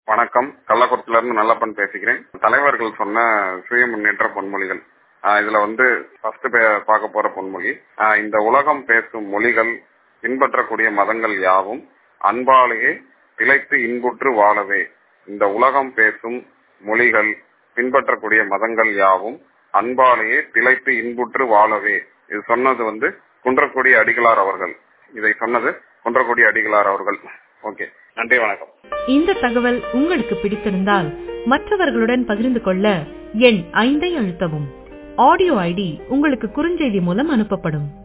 வணக்கம் கள்ளக்குறிச்சில இருந்து நல்லப்பன் பேசுகிறேன் தலைவர்கள் சொன்ன சுய முன்னேற்ற பொன்மொழிகள் ஆஹ் இதுல வந்து ஃபர்ஸ்ட் பார்க்க போற பொன்மொழி ஆஹ் இந்த உலகம் பேசும் மொழிகள் பின்பற்றக்கூடிய மதங்கள் யாவும் அன்பாலேயே திளைத்து இன்புற்று வாழவே இந்த உலகம் பேசும் மொழிகள் பின்பற்றக்கூடிய மதங்கள் யாவும் அன்பாலேயே திளைத்து இன்புற்று வாழவே இது சொன்னது வந்து குன்றக்குடி அடிகளார் அவர்கள் இதை சொன்னது குன்றக்குடி அடிகளார் அவர்கள் ஓகே நன்றி வணக்கம் இந்த தகவல் உங்களுக்கு பிடித்திருந்தால் மற்றவர்களுடன் பகிர்ந்து கொள்ள எண் ஐந்தை அழுத்தவும் ஆடியோ ஐடி உங்களுக்கு குறுஞ்செய்தி மூலம் அனுப்பப்படும்